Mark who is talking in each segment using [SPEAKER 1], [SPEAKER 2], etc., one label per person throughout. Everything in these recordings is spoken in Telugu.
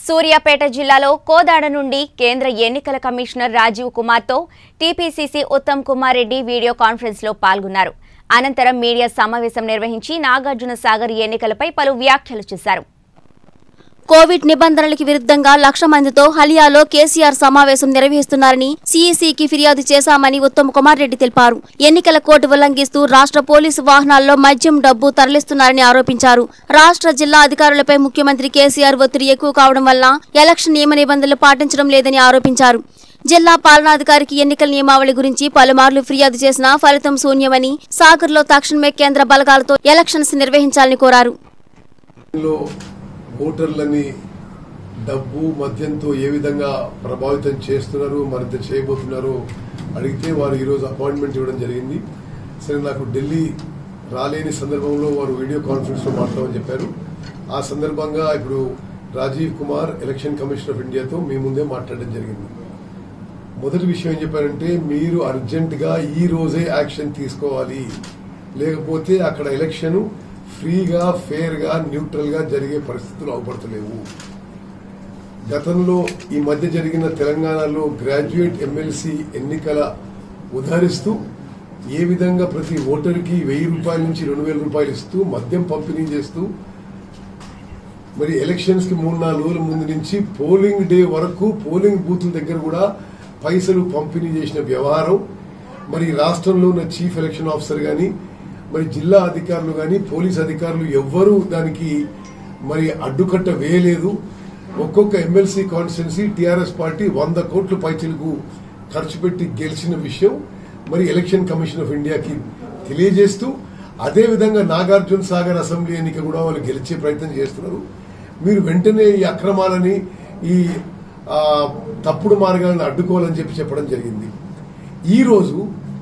[SPEAKER 1] సూర్యాపేట జిల్లాలో కోదాడ నుండి కేంద్ర ఎన్నికల కమిషనర్ రాజీవ్ కుమార్తో టీపీసీసీ ఉత్తమ్ కుమార్ రెడ్డి వీడియో కాన్ఫరెన్స్లో పాల్గొన్నారు అనంతరం మీడియా సమావేశం నిర్వహించి నాగార్జున సాగర్ ఎన్నికలపై పలు వ్యాఖ్యలు చేశారు
[SPEAKER 2] కోవిడ్ నిబంధనలకు విరుద్ధంగా లక్ష మందితో హలియాలో కేసీఆర్ సమావేశం నిర్వహిస్తున్నారని సీఈసీకి ఫిర్యాదు చేశామని ఉత్తమ్ కుమార్ రెడ్డి తెలిపారు ఎన్నికల కోడ్ ఉల్లంఘిస్తూ రాష్ట్ర పోలీసు వాహనాల్లో మద్యం డబ్బు తరలిస్తున్నారని ఆరోపించారు రాష్ట్ర జిల్లా అధికారులపై ముఖ్యమంత్రి కేసీఆర్ ఒత్తిడి ఎక్కువ కావడం వల్ల ఎలక్షన్ నియమ నిబంధనలు పాటించడం లేదని ఆరోపించారు జిల్లా పాలనాధికారికి ఎన్నికల నియమావళి గురించి పలుమార్లు ఫిర్యాదు చేసినా ఫలితం శూన్యమని సాగర్లో తక్షణమే కేంద్ర బలగాలతో ఎలక్షన్స్ నిర్వహించాలని కోరారు
[SPEAKER 3] లో ఓటర్లని డబ్బు మద్యంతో ఏ విధంగా ప్రభావితం చేస్తున్నారు మరింత చేయబోతున్నారు అడిగితే వారు ఈరోజు అపాయింట్మెంట్ ఇవ్వడం జరిగింది సరే నాకు ఢిల్లీ రాలేని సందర్భంలో వారు వీడియో కాన్ఫరెన్స్ లో మాట్లాడమని చెప్పారు ఆ సందర్భంగా ఇప్పుడు Rajiv Kumar election commission of ఇండియాతో మీ ముందే మాట్లాడడం జరిగింది మొదటి విషయం ఏం చెప్పారంటే మీరు అర్జెంట్ గా ఈ రోజే యాక్షన్ తీసుకోవాలి లేకపోతే అక్కడ ఎలక్షన్ ఫ్రీగా ఫేర్ గా న్యూట్రల్ గా జరిగే పరిస్థితులు అవపడతలేవు గతంలో ఈ మధ్య జరిగిన తెలంగాణలో గ్రాడ్యుయేట్ ఎమ్మెల్సీ ఎన్నికల ఉదహరిస్తూ ఏ విధంగా ప్రతి ఓటరుకి వెయ్యి రూపాయల నుంచి రెండు వేల రూపాయలు ఇస్తూ మద్యం పంపిణీ చేస్తూ మరి ఎలక్షన్స్ కి మూడు నాలుగు రోజుల ముందు నుంచి పోలింగ్ డే వరకు పోలింగ్ బూత్ల దగ్గర కూడా పైసలు పంపిణీ చేసిన వ్యవహారం మరి రాష్ట్రంలో ఉన్న చీఫ్ ఎలక్షన్ ఆఫీసర్ గాని మరి జిల్లా అధికారులు గాని పోలీస్ అధికారులు ఎవ్వరూ దానికి మరి అడ్డుకట్ట వేయలేదు ఒక్కొక్క ఎమ్మెల్సీ కాన్స్టిట్యున్సీ టీఆర్ఎస్ పార్టీ వంద కోట్ల పైచలకు ఖర్చు పెట్టి గెలిచిన విషయం మరి ఎలక్షన్ కమిషన్ ఆఫ్ ఇండియాకి తెలియజేస్తూ అదే విధంగా నాగార్జున సాగర్ అసెంబ్లీ ఎన్నిక కూడా వాళ్ళు గెలిచే ప్రయత్నం చేస్తున్నారు మీరు వెంటనే ఈ అక్రమాలని ఈ ఆ, తప్పుడు మార్గాలను అడ్డుకోవాలని చెప్పి చెప్పడం జరిగింది ఈ రోజు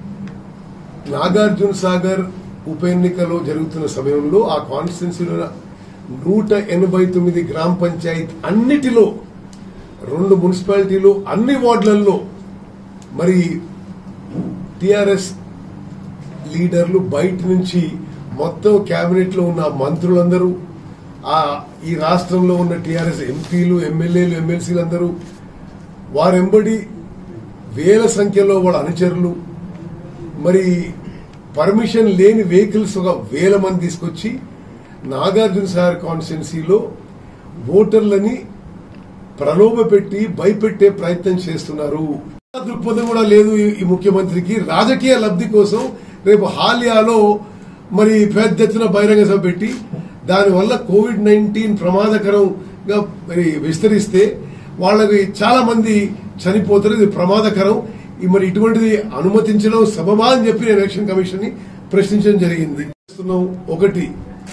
[SPEAKER 3] నాగార్జున సాగర్ ఉప ఎన్నికలో జరుగుతున్న సమయంలో ఆ కాన్స్టిట్యున్సీలో నూట ఎనభై తొమ్మిది గ్రామ పంచాయత్ అన్నిటిలో రెండు మున్సిపాలిటీలు అన్ని వార్డులలో మరి టిఆర్ఎస్ లీడర్లు బయట నుంచి మొత్తం కేబినెట్ లో ఉన్న మంత్రులందరూ ఆ ఈ రాష్ట్రంలో ఉన్న టిఆర్ఎస్ ఎంపీలు ఎమ్మెల్యేలు ఎమ్మెల్సీలు అందరూ వారెంబడి వేల సంఖ్యలో వాళ్ళ అనుచరులు మరి పర్మిషన్ లేని వెహికల్స్ ఒక వేల మంది తీసుకొచ్చి నాగార్జున సాగర్ కాన్స్టిట్యున్సీలో ఓటర్లని ప్రలోభ పెట్టి భయపెట్టే ప్రయత్నం చేస్తున్నారు దృక్పథం కూడా లేదు ఈ- ఈ ముఖ్యమంత్రికి రాజకీయ లబ్ధి కోసం రేపు హాలియాలో మరి పెద్ద ఎత్తున బహిరంగ సభ పెట్టి దానివల్ల కోవిడ్ నైన్టీన్ ప్రమాదకరంగా మరి విస్తరిస్తే వాళ్ళకి చాలా మంది చనిపోతారు ఇది ప్రమాదకరం ఈ మరి ఇటువంటిది అనుమతించడం సబమా అని చెప్పి నేను ఎలక్షన్ కమిషన్ ని ప్రశ్నించడం జరిగింది చేస్తున్నాం. ఒకటి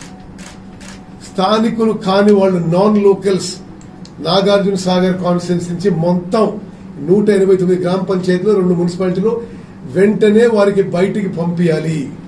[SPEAKER 3] స్థానికులు కాని వాళ్ళు non locals Nagarjuna Sagar constituency నుంచి మొత్తం నూట ఎనభై తొమ్మిది గ్రామ పంచాయతీలో రెండు మున్సిపాలిటీలో వెంటనే వారికి బయటికి పంపించాలి